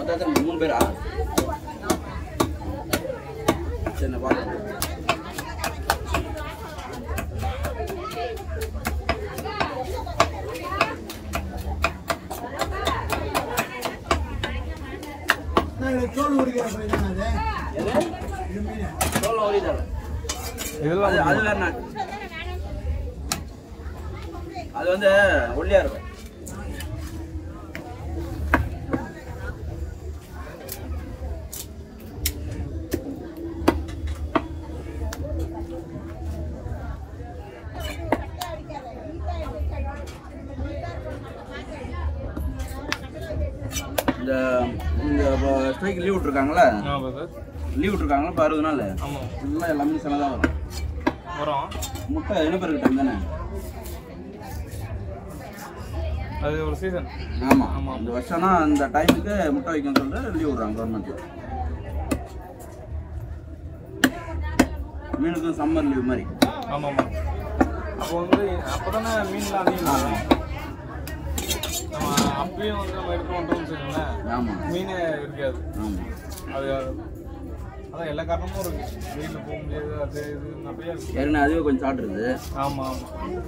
மொத்தம் எத்தனை? மூணு பேரா சரி நான் பார்க்குறேன் தோல் உரிக்கிற பையன் அது எது எவ்வளோ ஓடிதாரு இதெல்லாம் அது அது வேற நாட்டு அது வந்து ஒல்லியா இருக்கும் இந்த இந்த ஸ்ட்ரைக் லீவ் விட்டுருக்காங்களே ஆ பிரதர் லீவ் விட்டுருக்காங்களா இப்போ அறுபது நாள் ஆமாம் ஃபுல்லாக எல்லாமே செலவு தான் வரும் வரோம் முட்டை இனப்பெருக்கு டைம் தானே அது ஒரு சீசன் ஆமாம் ஆமா. இந்த வருஷம்னா அந்த டைமுக்கு முட்டை வைக்கணும்னு சொல்லிட்டு லீவ் விடுறாங்க கவர்மெண்ட் மீனுக்கும் சம்மர் லீவ் மாதிரி ஆமாம் ஆமாம் அப்போ வந்து அப்போ தானே மீன்லாம் அதிகம் வரும். நம்ம அப்பயும் வந்து நம்ம எடுத்து வந்தோம்னு வச்சுக்கோங்களேன் ஆமாம் மீனே இருக்காது ஆமாம் அது அதான் எல்லா காரணமும் இருக்கு வெயிலில் போக முடியாது அது இது நிறைய இருக்கு ஏற்கனவே அதுவே கொஞ்சம் சாப்பிட்ருது ஆமாம் ஆமாம்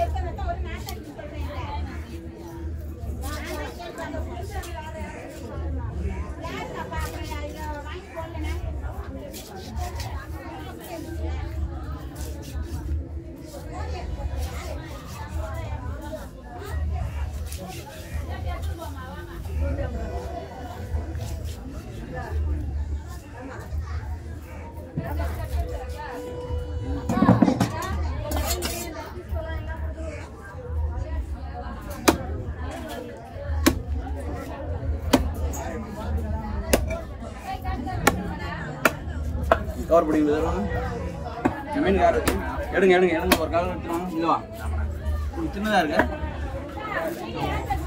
கவர் பிடிங்க தருவாங்க மீன் யார் இருக்கு எடுங்க எடுங்க எடுங்க ஒரு கவர் எடுத்துருவாங்க இங்கே வா இது சின்னதாக இருக்கு